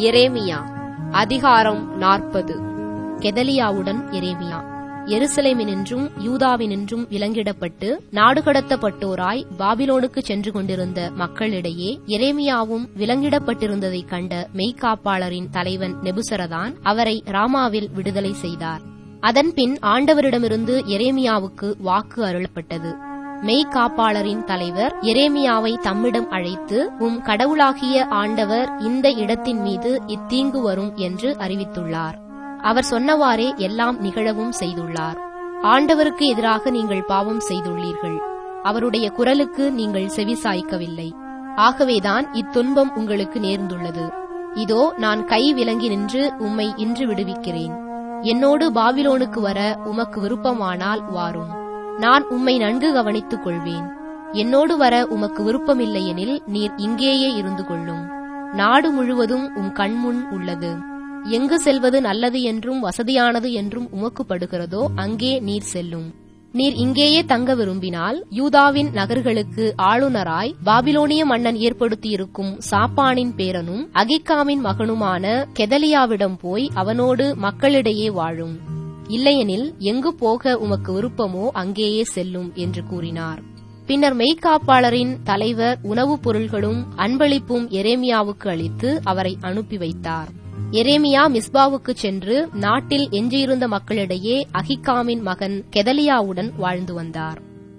எரேமியா அதிகாரம் நாற்பது கெதலியாவுடன் எரேமியா எருசலேமினின்றும் யூதாவினின்றும் விலங்கிடப்பட்டு நாடு கடத்தப்பட்டோராய் பாபிலோனுக்கு சென்று கொண்டிருந்த மக்களிடையே எரேமியாவும் விலங்கிடப்பட்டிருந்ததைக் கண்ட மெய்க்காப்பாளரின் தலைவன் நெபுசரதான் அவரை ராமாவில் விடுதலை செய்தார் அதன்பின் ஆண்டவரிடமிருந்து எரேமியாவுக்கு வாக்கு அருளப்பட்டது மெய்க்காப்பாளரின் தலைவர் எரேமியாவை தம்மிடம் அழைத்து உம் கடவுளாகிய ஆண்டவர் இந்த இடத்தின் மீது இத்தீங்கு வரும் என்று அறிவித்துள்ளார் அவர் சொன்னவாறே எல்லாம் நிகழவும் செய்துள்ளார் ஆண்டவருக்கு எதிராக நீங்கள் பாவம் செய்துள்ளீர்கள் அவருடைய குரலுக்கு நீங்கள் செவிசாய்க்கவில்லை ஆகவேதான் இத்துன்பம் உங்களுக்கு நேர்ந்துள்ளது இதோ நான் கை விலங்கி நின்று உம்மை இன்று விடுவிக்கிறேன் என்னோடு பாபிலோனுக்கு வர உமக்கு விருப்பமானால் வாரும் நான் உம்மை நன்கு கவனித்துக் கொள்வேன் என்னோடு வர உமக்கு விருப்பமில்லையெனில் நீர் இங்கேயே இருந்து கொள்ளும் நாடு முழுவதும் உம் கண்முன் உள்ளது எங்கு செல்வது நல்லது என்றும் வசதியானது என்றும் உமக்கு படுகிறதோ அங்கே நீர் செல்லும் நீர் இங்கேயே தங்க விரும்பினால் யூதாவின் நகர்களுக்கு ஆளுநராய் பாபிலோனிய மன்னன் ஏற்படுத்தியிருக்கும் சாப்பானின் பேரனும் அகிக்காமின் மகனுமான கெதலியாவிடம் போய் அவனோடு மக்களிடையே வாழும் இல்லையெனில் எங்கு போக உமக்கு விருப்பமோ அங்கேயே செல்லும் என்று கூறினார் பின்னர் மெய்க்காப்பாளரின் தலைவர் உணவுப் பொருள்களும் அன்பளிப்பும் எரேமியாவுக்கு அளித்து அவரை அனுப்பி வைத்தார் எரேமியா மிஸ்பாவுக்கு சென்று நாட்டில் எஞ்சியிருந்த மக்களிடையே அகிகாமின் மகன் கெதலியாவுடன் வாழ்ந்து வந்தார்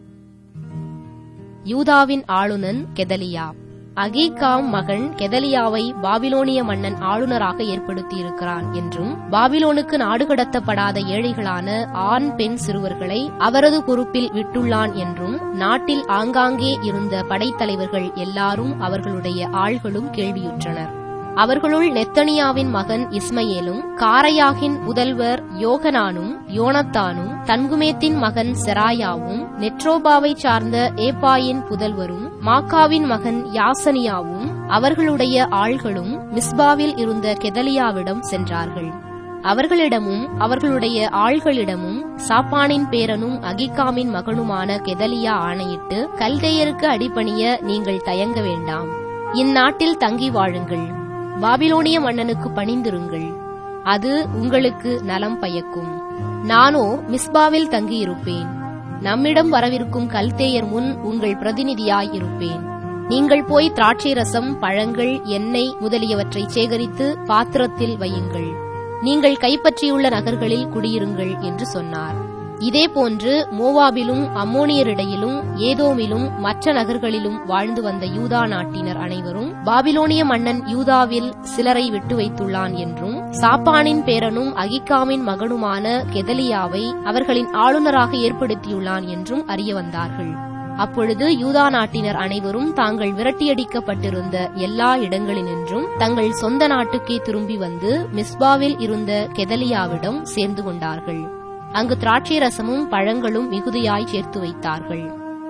யூதாவின் ஆளுநன் கெதலியா அகீகாம் மகன் கெதலியாவை பாபிலோனிய மன்னன் ஆளுநராக ஏற்படுத்தியிருக்கிறான் என்றும் பாபிலோனுக்கு நாடு கடத்தப்படாத ஏழைகளான ஆண் பெண் சிறுவர்களை அவரது பொறுப்பில் விட்டுள்ளான் என்றும் நாட்டில் ஆங்காங்கே இருந்த படைத்தலைவர்கள் எல்லாரும் அவர்களுடைய ஆள்களும் கேள்வியுற்றனர் அவர்களுள் நெத்தனியாவின் மகன் இஸ்மயேலும் காரையாகின் புதல்வர் யோகனானும் யோனத்தானும் தன்குமேத்தின் மகன் செராயாவும் நெட்ரோபாவைச் சார்ந்த ஏப்பாயின் புதல்வரும் மாக்காவின் மகன் யாசனியாவும் அவர்களுடைய ஆள்களும் மிஸ்பாவில் இருந்த கெதலியாவிடம் சென்றார்கள் அவர்களிடமும் அவர்களுடைய ஆள்களிடமும் சாப்பானின் பேரனும் அகிகாமின் மகனுமான கெதலியா ஆணையிட்டு கல்தையருக்கு அடிபணிய நீங்கள் தயங்க வேண்டாம் இந்நாட்டில் தங்கி வாழுங்கள் பாபிலோனிய மன்னனுக்கு பணிந்திருங்கள் அது உங்களுக்கு நலம் பயக்கும் நானோ மிஸ்பாவில் தங்கியிருப்பேன் நம்மிடம் வரவிருக்கும் கல்தேயர் முன் உங்கள் பிரதிநிதியாய் இருப்பேன் நீங்கள் போய் திராட்சை ரசம் பழங்கள் எண்ணெய் முதலியவற்றை சேகரித்து பாத்திரத்தில் வையுங்கள் நீங்கள் கைப்பற்றியுள்ள நகர்களில் குடியிருங்கள் என்று சொன்னார் இதேபோன்று மோவாபிலும் அம்மோனியரிடையிலும் ஏதோமிலும் மற்ற நகர்களிலும் வாழ்ந்து வந்த யூதா நாட்டினர் அனைவரும் பாபிலோனிய மன்னன் யூதாவில் சிலரை விட்டு வைத்துள்ளான் என்றும் சாப்பானின் பேரனும் அகிகாமின் மகனுமான கெதலியாவை அவர்களின் ஆளுநராக ஏற்படுத்தியுள்ளான் என்றும் அறிய வந்தார்கள் அப்பொழுது யூதா நாட்டினர் அனைவரும் தாங்கள் விரட்டியடிக்கப்பட்டிருந்த எல்லா இடங்களினின்றும் தங்கள் சொந்த நாட்டுக்கே திரும்பி வந்து மிஸ்பாவில் இருந்த கெதலியாவிடம் சேர்ந்து கொண்டார்கள் அங்கு திராட்சை ரசமும் பழங்களும் மிகுதியாய் சேர்த்து வைத்தார்கள்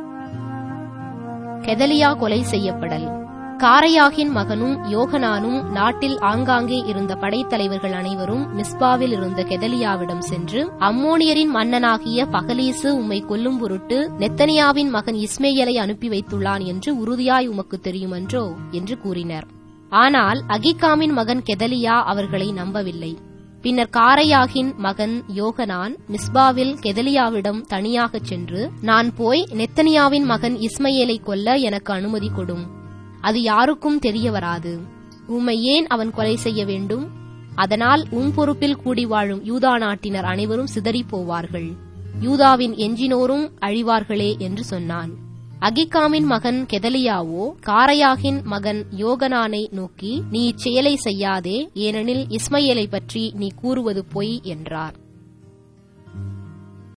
கெதலியா கொலை செய்யப்படல் காரையாகின் மகனும் யோகனானும் நாட்டில் ஆங்காங்கே இருந்த படைத்தலைவர்கள் அனைவரும் மிஸ்பாவில் இருந்த கெதலியாவிடம் சென்று அம்மோனியரின் மன்னனாகிய பகலீசு உம்மை கொல்லும் பொருட்டு நெத்தனியாவின் மகன் இஸ்மேயலை அனுப்பி வைத்துள்ளான் என்று உறுதியாய் உமக்கு தெரியுமன்றோ என்று கூறினர் ஆனால் அகிகாமின் மகன் கெதலியா அவர்களை நம்பவில்லை பின்னர் காரையாகின் மகன் யோகனான் மிஸ்பாவில் கெதலியாவிடம் தனியாகச் சென்று நான் போய் நெத்தனியாவின் மகன் இஸ்மையேலை கொல்ல எனக்கு அனுமதி கொடும் அது யாருக்கும் தெரிய வராது உம்மை ஏன் அவன் கொலை செய்ய வேண்டும் அதனால் உம் பொறுப்பில் கூடி வாழும் யூதா நாட்டினர் அனைவரும் சிதறிப் போவார்கள் யூதாவின் எஞ்சினோரும் அழிவார்களே என்று சொன்னான் அகிகாமின் மகன் கெதலியாவோ காரையாகின் மகன் யோகனானை நோக்கி நீ இச்செயலை செய்யாதே ஏனெனில் இஸ்மையேலை பற்றி நீ கூறுவது பொய் என்றார்